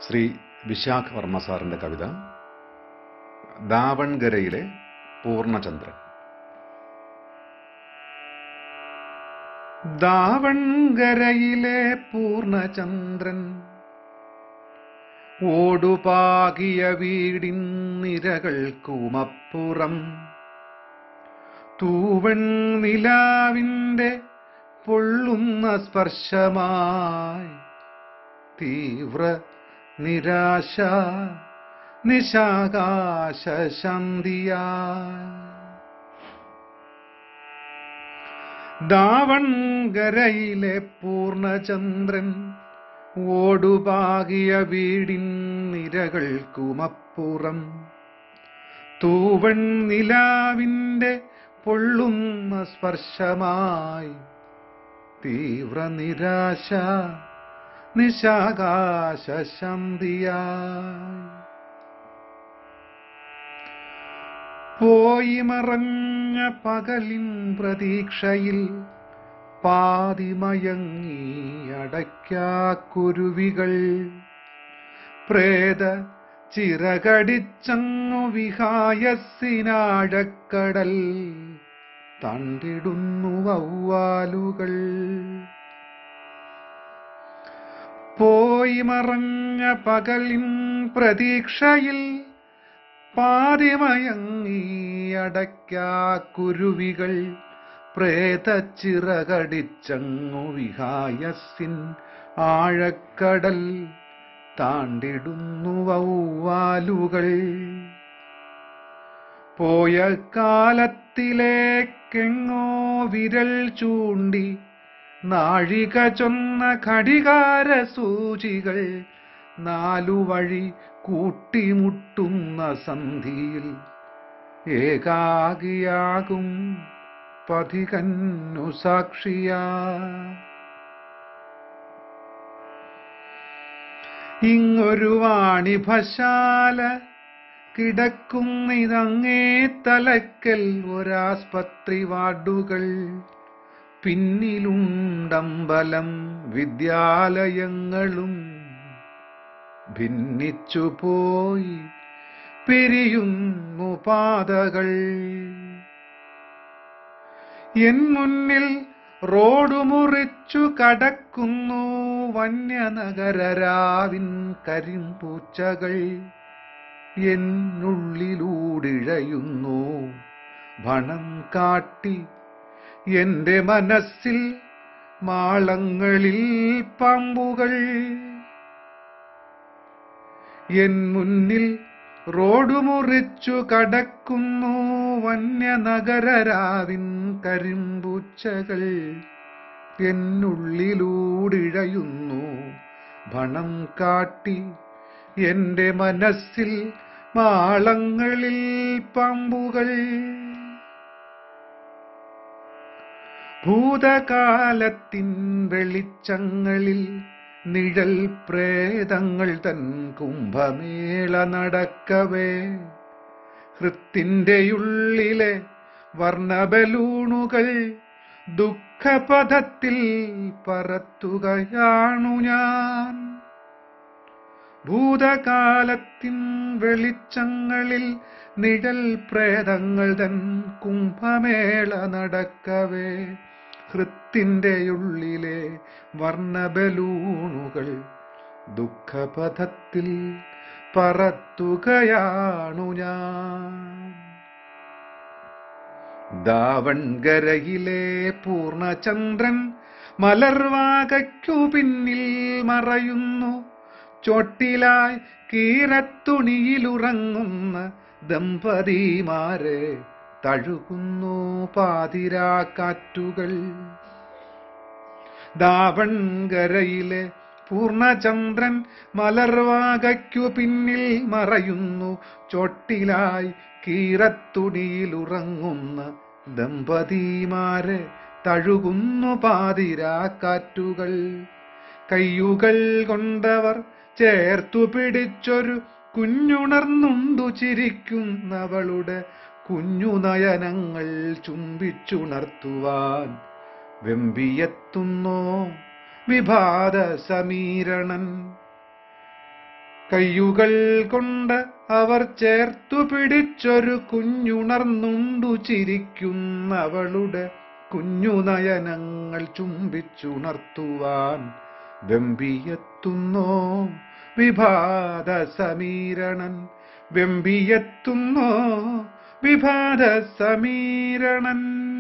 ശ്രീ വിശാഖ് വർമ്മ സാറിന്റെ കവിത ദാവൺഗരയിലെ പൂർണ്ണചന്ദ്രൻ ദാവൺഗരയിലെ പൂർണ്ണചന്ദ്രൻ ഓടുപാകിയ വീടിൻ നിരകൾക്കുമപ്പുറം തൂവൺ നിലാവിൻ്റെ പൊള്ളുന്ന സ്പർശമായി തീവ്ര നിരാശ നിശാകാശ ദാവൺഗരയിലെ പൂർണ്ണചന്ദ്രൻ ഓടുപാകിയ വീടിൻ നിരകൾക്കുമപ്പുറം തൂവൺ നിലാവിൻ്റെ പൊള്ളുന്ന സ്പർശമായി തീവ്ര നിരാശ നിശാകാശ ശാന്തിയായി പോയി മറഞ്ഞ പകലിൻ പ്രതീക്ഷയിൽ പാതിമയങ്ങി അടയ്ക്കാക്കുരുവികൾ പ്രേത ചിറകടിച്ചങ്ങു വിഹായസിനാഴക്കടൽ തണ്ടിടുന്നു വവ്വാലുകൾ പോയി മറഞ്ഞ പകലിൻ പ്രതീക്ഷയിൽ പാതിമയങ്ങി അടയ്ക്കാക്കുരുവികൾ പ്രേതച്ചിറകടിച്ചങ്ങു വിഹായസിൻ ആഴക്കടൽ താണ്ടിടുന്നു വൗവാലുകൾ പോയ കാലത്തിലേക്കെങ്ങോ വിരൽ ചൂണ്ടി നാഴിക ചൊന്ന ഘടികാര സൂചികൾ നാലു വഴി കൂട്ടിമുട്ടുന്ന സന്ധിയിൽ ഏകാകിയാകും പഥികന്നു സാക്ഷിയാ ഇങ്ങൊരു വാണിഭശാല കിടക്കുന്നിതങ്ങേ തലക്കൽ ഒരാസ്പത്രി വാർഡുകൾ പിന്നിലുണ്ടമ്പലം വിദ്യാലയങ്ങളും ഭിന്നിച്ചുപോയി പിരിയുന്നു പാതകൾ എൻ മുന്നിൽ റോഡ് മുറിച്ചു കടക്കുന്നു വന്യനഗരരാവിൻ കരിമ്പൂച്ചകൾ എന്നുള്ളിലൂടിഴയുന്നു ഭണം കാട്ടി എന്റെ മനസ്സിൽ മാളങ്ങളിൽ പാമ്പുകൾ എൻ മുന്നിൽ റോഡ് മുറിച്ചു കടക്കുന്നു വന്യനഗരരാവിൻ കരിമ്പൂച്ചകൾ എന്നുള്ളിലൂടിഴയുന്നു ഭണം കാട്ടി എന്റെ മനസ്സിൽ മാളങ്ങളിൽ പാമ്പുകൾ ഭൂതകാലത്തിൻ വെളിച്ചങ്ങളിൽ നിഴൽ പ്രേതങ്ങൾ തൻ കുംഭമേള നടക്കവേ ഹൃത്തിൻ്റെ ഉള്ളിലെ വർണ്ണബലൂണുകൾ ദുഃഖപഥത്തിൽ പറത്തുകയാണു ഞാൻ ഭൂതകാലത്തിൻ വെളിച്ചങ്ങളിൽ നിഴൽ പ്രേതങ്ങൾ തൻ കുംഭമേള നടക്കവേ ഹൃത്തിൻ്റെ ഉള്ളിലെ വർണ്ണബലൂണുകൾ ദുഃഖപഥത്തിൽ പറത്തുകയാണു ഞാൻ ദാവൺഗരയിലെ പൂർണ്ണചന്ദ്രൻ മലർവാകയ്ക്കു പിന്നിൽ മറയുന്നു ചോട്ടിലായി കീരത്തുണിയിലുറങ്ങുന്ന ദമ്പതിമാരെ തഴുകുന്നു പാതിരാക്കാറ്റുകൾ ദാവൺഗരയിലെ പൂർണ്ണചന്ദ്രൻ മലർവാകയ്ക്കു പിന്നിൽ മറയുന്നു ചോട്ടിലായി കീറത്തുണിയിലുറങ്ങുന്ന ദമ്പതിമാരെ തഴുകുന്നു പാതിരാക്കാറ്റുകൾ കയ്യുകൾ കൊണ്ടവർ ചേർത്തു പിടിച്ചൊരു കുഞ്ഞുണർന്നുണ്ടു ചിരിക്കുന്നവളുടെ കുഞ്ഞുനയനങ്ങൾ ചുംബിച്ചുണർത്തുവാൻ വെമ്പിയെത്തുന്നോ വിഭാത സമീരണൻ കയ്യുകൾ കൊണ്ട് അവർ ചേർത്തു പിടിച്ചൊരു കുഞ്ഞുണർന്നുണ്ടു ചിരിക്കുന്നവളുടെ കുഞ്ഞു നയനങ്ങൾ ചുംബിച്ചുണർത്തുവാൻ വെമ്പിയെത്തുന്നോ വിഭാത സമീരണൻ വെമ്പിയെത്തുന്നോ വിഭാത സമീരണൻ